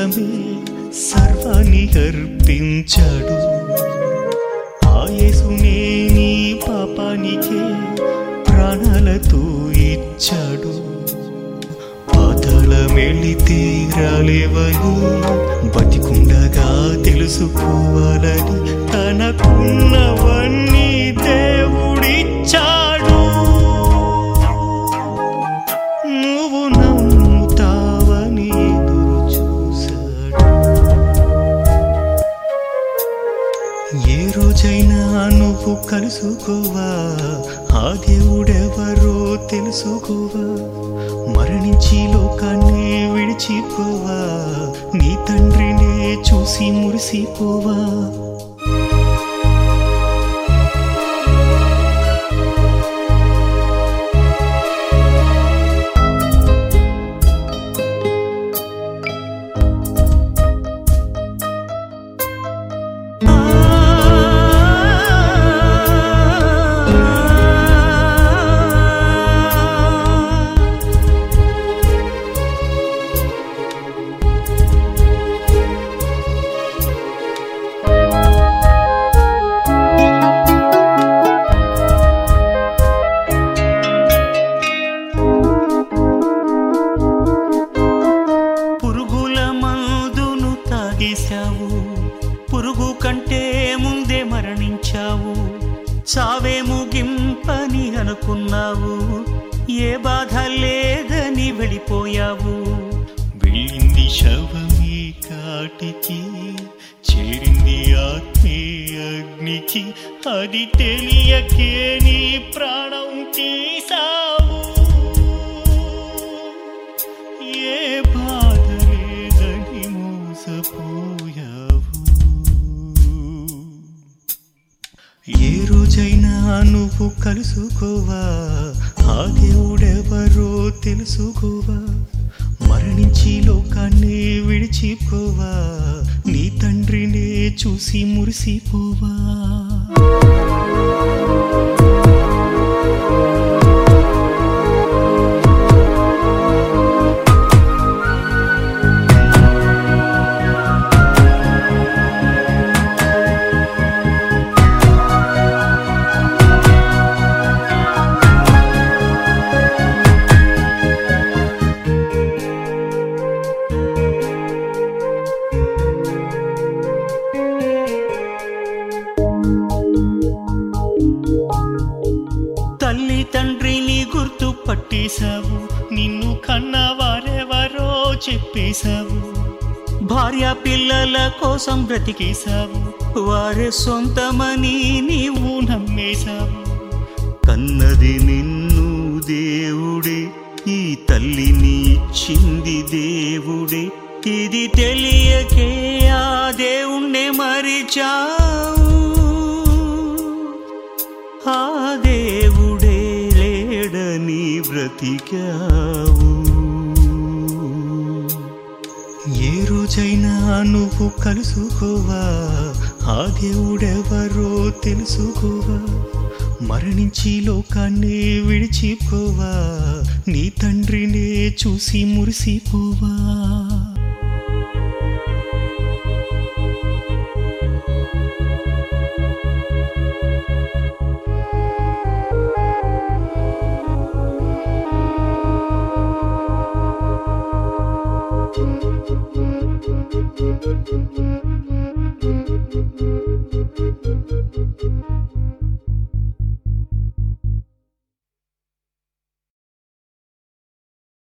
కోసమే సర్వాన్ని అర్పించాడు ఆ యేసునే నీ పాపానికే ప్రాణాలతో ఇచ్చాడు పాతాల మెళితే రాలేవని బతికుండగా తెలుసుకోవాలని తనకున్నవన్నీ దేవుడిచ్చాడు నువ్వు నమ్ముతావని ఎదురు చూశాడు ఏ రోజైనా నువ్వు కలుసుకోవా ఆ దేవుడెవరో తెలుసుకోవా మరణించి లోకాన్ని విడిచిపోవా నీ తండ్రినే చూసి మురిసిపోవా పురుగుల మందును తాగేశావు పురుగు కంటే ముందే మరణించావు చావే ముగింపని అనుకున్నావు ఏ బాధ లేదని వెళ్ళిపోయావు వెళ్ళింది శవమే కాటికి చేరింది ఆత్మే అగ్నికి అది తెలియకే నీ ప్రాణం తీసావు ఏ బాధ లేదని మోసపోయావు ఏ రోజైనా నువ్వు కలుసుకోవా ఆ దేవుడెవరో తెలుసుకోవా మరణించి లోకాన్ని విడిచిపోవా నీ తండ్రినే చూసి మురిసిపోవా తల్లి తండ్రిని గుర్తు పట్టేశావు నిన్ను కన్నవారెవరో చెప్పేశావు భార్య పిల్లల కోసం బ్రతికేశావు వారే సొంతమని నీవు నమ్మేశావు కన్నది నిన్ను దేవుడే ఈ తల్లిని ఇచ్చింది దేవుడే ఇది తెలియకే ఆ దేవుణ్ణి మరిచావు ఆ దేవుడే లేడని బ్రతికావు ఏ రోజైనా నువ్వు కలుసుకోవా ఆ దేవుడెవరో తెలుసుకోవా మరణించి లోకాన్ని విడిచిపోవా నీ తండ్రినే చూసి మురిసిపోవా